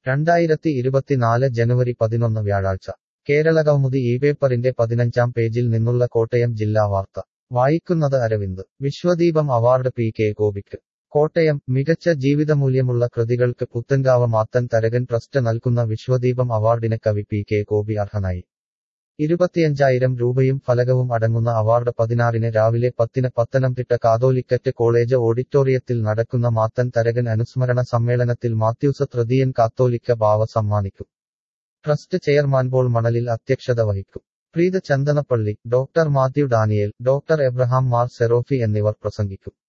രണ്ടായിരത്തി ഇരുപത്തിനാല് ജനുവരി പതിനൊന്ന് വ്യാഴാഴ്ച കേരളകൗമുദി ഈ പേപ്പറിന്റെ പതിനഞ്ചാം പേജിൽ നിന്നുള്ള കോട്ടയം ജില്ലാ വാർത്ത വായിക്കുന്നത് Aravind Viswadeepam award P K ഗോപിക്ക് കോട്ടയം മികച്ച ജീവിതമൂല്യമുള്ള കൃതികൾക്ക് പുത്തൻകാവ് മാത്തൻ തരകൻ ട്രസ്റ്റ് നൽകുന്ന വിശ്വദീപം അവാർഡിന് കവി പി കെ ഗോപി അർഹനായി ഇരുപത്തിയഞ്ചായിരം രൂപയും ഫലകവും അടങ്ങുന്ന അവാർഡ് പതിനാറിന് രാവിലെ പത്തിന് പത്തനംതിട്ട കാതോലിക്കറ്റ് കോളേജ് ഓഡിറ്റോറിയത്തിൽ നടക്കുന്ന മാത്തൻ തരകൻ അനുസ്മരണ സമ്മേളനത്തിൽ മാത്യൂസ് തൃതീയൻ കാത്തോലിക്ക ബാവ സമ്മാനിക്കും ട്രസ്റ്റ് ചെയർമാൻ പോൾ മണലിൽ അധ്യക്ഷത വഹിക്കും പ്രീത ചന്ദനപ്പള്ളി ഡോക്ടർ മാത്യു ഡാനിയേൽ ഡോക്ടർ എബ്രഹാം മാർ സെറോഫി എന്നിവർ പ്രസംഗിക്കും